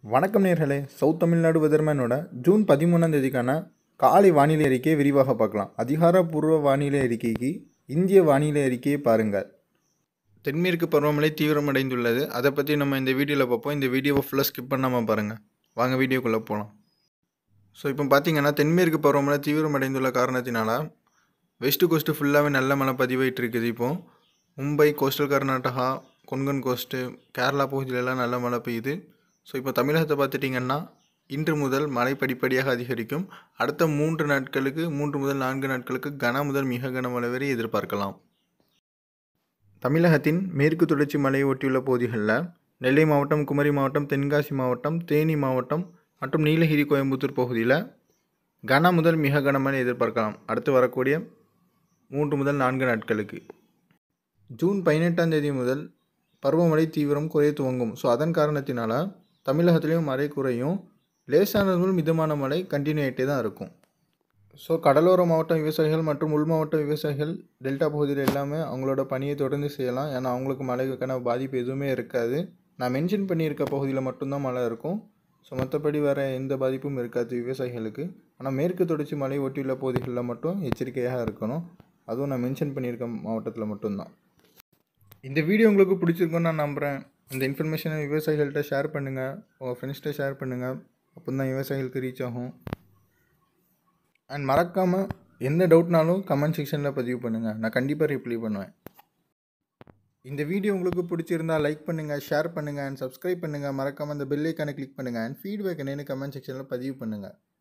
வணக்கம் நேர்களே south Tamil Nadu வெதர்மேனோட June பதிமூணாம் தேதிக்கான காலை வானிலை அறிக்கையை விரிவாக பார்க்கலாம் அதிகாரப்பூர்வ வானிலை அறிக்கைக்கு இந்திய வானிலை அறிக்கையை பாருங்கள் தென்மேற்கு பருவமழை தீவிரமடைந்துள்ளது அதை பற்றி நம்ம இந்த வீடியோவில் பார்ப்போம் இந்த வீடியோவை ஃபுல்லாக ஸ்கிப் பண்ணாமல் பாருங்கள் வாங்க வீடியோக்குள்ளே போகலாம் ஸோ இப்போ பார்த்தீங்கன்னா தென்மேற்கு பருவமழை தீவிரமடைந்துள்ள காரணத்தினால வெஸ்ட் கோஸ்ட்டு ஃபுல்லாகவே நல்ல மழை பதிவாயிட்டு இருக்குது இப்போது மும்பை கோஸ்டல் கர்நாடகா கொன்கன் கோஸ்ட்டு கேரளா பகுதியிலலாம் நல்ல மழை பெய்யுது ஸோ இப்போ தமிழகத்தை பார்த்துட்டிங்கன்னா இன்று முதல் மழை படிப்படியாக அதிகரிக்கும் அடுத்த மூன்று நாட்களுக்கு மூன்று முதல் நான்கு நாட்களுக்கு கன முதல் மிக கனமழை வரை எதிர்பார்க்கலாம் தமிழகத்தின் மேற்கு தொடர்ச்சி மலையை ஒட்டியுள்ள பகுதிகளில் நெல்லை மாவட்டம் குமரி மாவட்டம் தென்காசி மாவட்டம் தேனி மாவட்டம் மற்றும் நீலகிரி கோயம்புத்தூர் பகுதியில் கன முதல் மிக கனமழை எதிர்பார்க்கலாம் அடுத்து வரக்கூடிய மூன்று முதல் நான்கு நாட்களுக்கு ஜூன் பதினெட்டாம் தேதி முதல் பருவமழை தீவிரம் குறைய துவங்கும் ஸோ அதன் காரணத்தினால தமிழகத்துலேயும் மழை குறையும் லேசானது முதல் மிதமான மழை கண்டினியூ ஆகிட்டே தான் இருக்கும் ஸோ கடலோர மாவட்ட விவசாயிகள் மற்றும் உள் மாவட்ட விவசாயிகள் டெல்டா பகுதியில் எல்லாமே அவங்களோட பணியை தொடர்ந்து செய்யலாம் ஏன்னா அவங்களுக்கு மழைக்கான பாதிப்பு எதுவுமே இருக்காது நான் மென்ஷன் பண்ணியிருக்க பகுதியில் மட்டும்தான் மழை இருக்கும் ஸோ மற்றபடி வேறு எந்த பாதிப்பும் இருக்காது விவசாயிகளுக்கு ஆனால் மேற்கு தொடர்ச்சி மலை ஒட்டியுள்ள பகுதிகளில் மட்டும் எச்சரிக்கையாக இருக்கணும் அதுவும் நான் மென்ஷன் பண்ணியிருக்க மாவட்டத்தில் மட்டும்தான் இந்த வீடியோ உங்களுக்கு பிடிச்சிருக்குன்னு நான் நம்புகிறேன் இந்த இன்ஃபர்மேஷனை விவசாயிகள்கிட்ட ஷேர் பண்ணுங்கள் உங்கள் ஃப்ரெண்ட்ஸ்கிட்ட ஷேர் பண்ணுங்கள் அப்போ தான் விவசாயிகளுக்கு ரீச் ஆகும் அண்ட் மறக்காமல் எந்த டவுட்னாலும் கமெண்ட் செக்ஷனில் பதிவு பண்ணுங்கள் நான் கண்டிப்பாக ரிப்ளை பண்ணுவேன் இந்த வீடியோ உங்களுக்கு பிடிச்சிருந்தா லைக் பண்ணுங்கள் ஷேர் பண்ணுங்கள் அண்ட் சப்ஸ்கிரைப் பண்ணுங்கள் மறக்காமல் அந்த பெல் ஐக்கானை கிளிக் பண்ணுங்கள் அண்ட் ஃபீட்பேக் என்னென்னு கமெண்ட் செக்ஷனில் பதிவு பண்ணுங்கள்